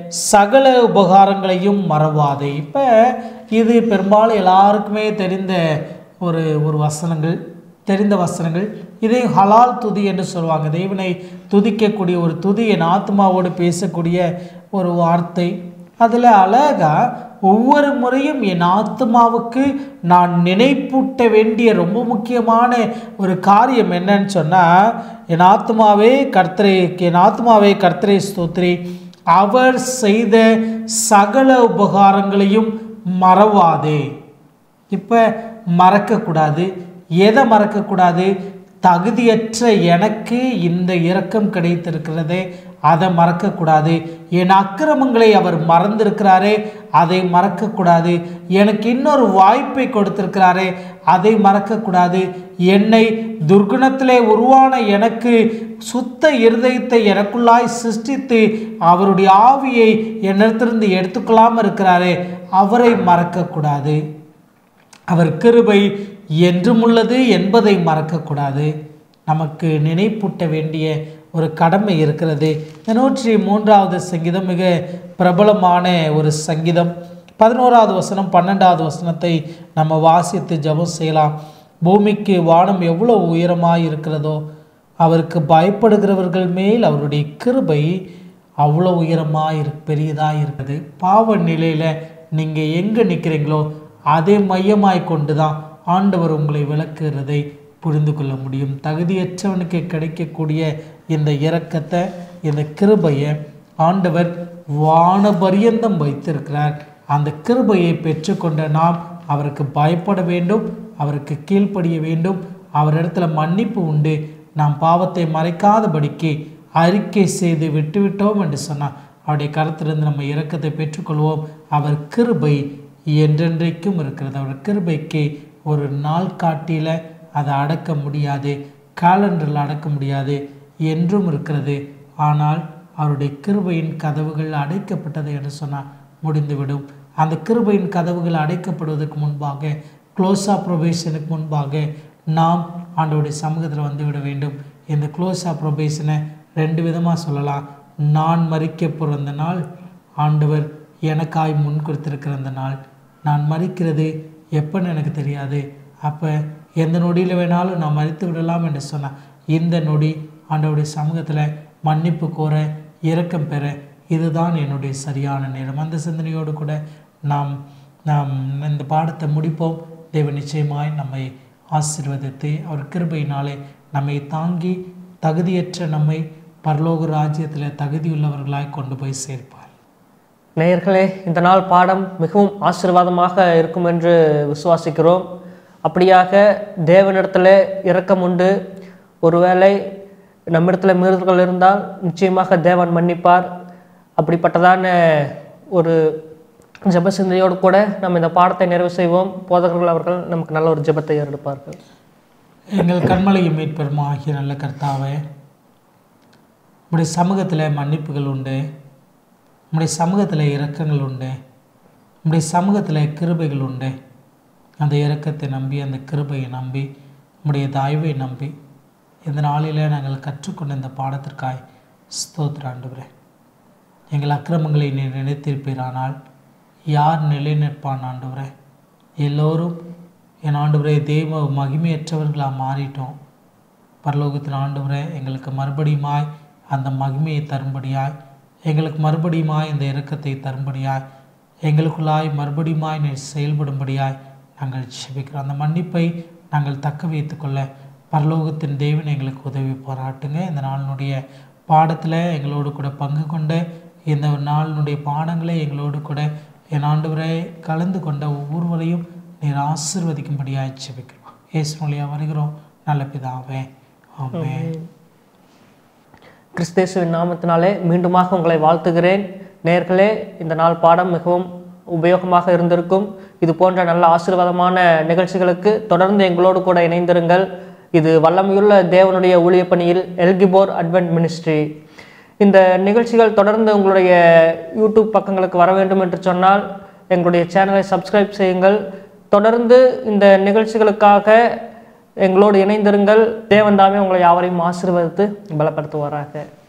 சகல உபகாரங்களையும் மறவாதே இப்போ இது பெரும்பாலும் எல்லாருக்குமே தெரிந்த ஒரு ஒரு வசனங்கள் தெரிந்த வசனங்கள் இதை ஹலால் துதி என்று சொல்லுவாங்க தேவனை துதிக்கக்கூடிய ஒரு துதி என் ஆத்மாவோடு பேசக்கூடிய ஒரு வார்த்தை அதில் அழகா ஒவ்வொரு முறையும் என் ஆத்மாவுக்கு நான் நினைப்பூட்ட வேண்டிய ரொம்ப முக்கியமான ஒரு காரியம் என்னன்னு சொன்னால் என் ஆத்மாவே கர்த்தரை என் ஆத்மாவே கர்த்தரை ஸ்தோத்திரி அவர் செய்த சகல உபகாரங்களையும் மறவாதே இப்போ மறக்கக்கூடாது எதை மறக்கக்கூடாது தகுதியற்ற எனக்கு இந்த இரக்கம் கிடைத்திருக்கிறதே அதை மறக்கக்கூடாது என் அக்கிரமங்களை அவர் மறந்திருக்கிறாரே அதை மறக்கக்கூடாது எனக்கு இன்னொரு வாய்ப்பை கொடுத்திருக்கிறாரே அதை மறக்கக்கூடாது என்னை துர்குணத்திலே உருவான எனக்கு சுத்த இருதயத்தை எனக்குள்ளாய் சிருஷ்டித்து அவருடைய ஆவியை என்னிடத்திலிருந்து எடுத்துக்கொள்ளாமல் இருக்கிறாரே அவரை மறக்கக்கூடாது அவர் கிருபை என்றும் உள்ளது என்பதை மறக்கக்கூடாது நமக்கு நினைப்பூட்ட வேண்டிய ஒரு கடமை இருக்கிறது இந்த நூற்றி மூன்றாவது சங்கீதம் மிக பிரபலமான ஒரு சங்கீதம் பதினோராவது வசனம் பன்னெண்டாவது வசனத்தை நம்ம வாசித்து ஜெபம் செய்யலாம் பூமிக்கு வானம் எவ்வளோ உயரமாக இருக்கிறதோ அவருக்கு பயப்படுகிறவர்கள் மேல் அவருடைய கிருபை அவ்வளோ உயரமாக இரு பெரியதாக இருக்குது பாவ நிலையில் நீங்கள் எங்கே நிற்கிறீங்களோ அதை மையமாய் கொண்டு தான் ஆண்டவர் உங்களை விளக்குகிறதை புரிந்து கொள்ள முடியும் தகுதியற்றவனுக்கு கிடைக்கக்கூடிய இந்த இரக்கத்தை இந்த கிருபையை ஆண்டவர் வானபரியந்தம் வைத்திருக்கிறார் அந்த கிருபையை பெற்றுக்கொண்ட நாம் அவருக்கு பயப்பட வேண்டும் அவருக்கு கீழ்ப்படிய வேண்டும் அவரிடத்துல மன்னிப்பு உண்டு நாம் பாவத்தை மறைக்காதபடிக்கு அறிக்கை செய்து விட்டுவிட்டோம் என்று சொன்னார் அவருடைய கருத்திலிருந்து நம்ம இரக்கத்தை பெற்றுக்கொள்வோம் அவர் கிருபை என்றென்றைக்கும் இருக்கிறது அவர் கிருபைக்கு ஒரு நாள் காட்டில அதை அடக்க முடியாது காலண்டரில் அடக்க முடியாது என்றும் இருக்கிறது ஆனால் அவருடைய கிருபையின் கதவுகள் அடைக்கப்பட்டது என்று சொன்னால் முடிந்துவிடும் அந்த கிருபையின் கதவுகள் அடைக்கப்படுவதற்கு முன்பாக க்ளோஸ் ஆஃப் ப்ரொபேஷனுக்கு முன்பாக நாம் ஆண்டவருடைய சமூகத்தில் வந்துவிட வேண்டும் இந்த க்ளோஸ் ஆஃப் ப்ரொபேஷனை ரெண்டு விதமாக சொல்லலாம் நான் மறிக்க பிறந்த நாள் ஆண்டவர் எனக்காய் முன் கொடுத்திருக்கிற அந்த நாள் நான் மறிக்கிறது எப்போன்னு எனக்கு தெரியாது அப்போ எந்த நொடியில் வேணாலும் நான் மறித்து விடலாம் என்று சொன்னான் இந்த நொடி ஆண்டவருடைய சமூகத்தில் மன்னிப்பு கோர இரக்கம் பெற இதுதான் என்னுடைய சரியான நேரம் அந்த சிந்தனையோடு கூட நாம் நாம் இந்த பாடத்தை முடிப்போம் தேவன் நிச்சயமாய் நம்மை ஆசீர்வதித்து அவர் கிருபையினாலே நம்மை தாங்கி தகுதியற்ற நம்மை பரலோக ராஜ்யத்தில் தகுதியுள்ளவர்களாய் கொண்டு போய் சேர்ப்பார் நேயர்களே இந்த நாள் பாடம் மிகவும் ஆசீர்வாதமாக இருக்கும் என்று விசுவாசிக்கிறோம் அப்படியாக தேவனிடத்தில் இரக்கம் உண்டு ஒருவேளை நம்மிடத்தில் மீறுதல்கள் இருந்தால் நிச்சயமாக தேவன் மன்னிப்பார் அப்படிப்பட்டதான ஒரு ஜெப சிந்தையோடு கூட நம்ம இந்த பாடத்தை நிறைவு செய்வோம் போதகர்கள் அவர்கள் நமக்கு நல்ல ஒரு ஜெபத்தை எடுப்பார்கள் எங்கள் கண்மலையும் மீட்பெருமா ஆகிய நல்ல கர்த்தாவே உம்முடைய சமூகத்தில் மன்னிப்புகள் உண்டு உம்முடைய சமூகத்தில் இரக்கங்கள் உண்டு உம்முடைய சமூகத்தில் கிருபைகள் உண்டு அந்த இரக்கத்தை நம்பி அந்த கிருபையை நம்பி உம்முடைய தயவை நம்பி இந்த நாளில் நாங்கள் கற்றுக்கொண்ட இந்த பாடத்திற்காய் ஸ்தோத்திர ஆண்டவரே எங்கள் அக்கிரமங்களை நீ நினைத்திருப்பீரானால் யார் நிலைநிற்பான் ஆண்டவரே எல்லோரும் என் ஆண்டவரே தெய்வ மகிமையற்றவர்களாக மாறிட்டோம் பரலோகத்தின் ஆண்டவரே எங்களுக்கு மறுபடியுமாய் அந்த மகிமையை தரும்படியாய் எங்களுக்கு மறுபடியுமாய் இந்த இரக்கத்தை தரும்படியாய் எங்களுக்குள்ளாய் மறுபடியுமாய் நீ செயல்படும்படியாய் நாங்கள் செபிக்கிறோம் அந்த மன்னிப்பை நாங்கள் தக்க வைத்துக்கொள்ள பரலோகத்தின் தேவன் எங்களுக்கு உதவி பாராட்டுங்க இந்த நாளினுடைய பாடத்தில் எங்களோடு கூட பங்கு கொண்ட இந்த நாளினுடைய பாடங்களை எங்களோடு கூட என் ஆண்டவரை கலந்து கொண்ட ஒவ்வொருவரையும் நீர் ஆசிர்வதிக்கும்படியாக செபிக்கிறோம் இயேசு மொழியாக வருகிறோம் நல்ல பிதாவே ஆமென் கிறிஸ்தேசுவின் நாமத்தினாலே மீண்டுமாக உங்களை வாழ்த்துகிறேன் நேர்களே இந்த நாள் பாடம் மிகவும் உபயோகமாக இருந்திருக்கும் இது போன்ற நல்ல ஆசீர்வாதமான நிகழ்ச்சிகளுக்கு தொடர்ந்து எங்களோடு கூட இணைந்திருங்கள் இது வல்லமையுள்ள தேவனுடைய ஊழிய பணியில் எல்கிபோர் அட்வென்ட் மினிஸ்ட்ரி இந்த நிகழ்ச்சிகள் தொடர்ந்து உங்களுடைய யூடியூப் பக்கங்களுக்கு வர வேண்டும் என்று சொன்னால் எங்களுடைய சேனலை சப்ஸ்கிரைப் செய்யுங்கள் தொடர்ந்து இந்த நிகழ்ச்சிகளுக்காக எங்களோடு இணைந்திருங்கள் தேவன் தாமே உங்களை யாவரையும் ஆசீர்வதித்து பலப்படுத்துவாராக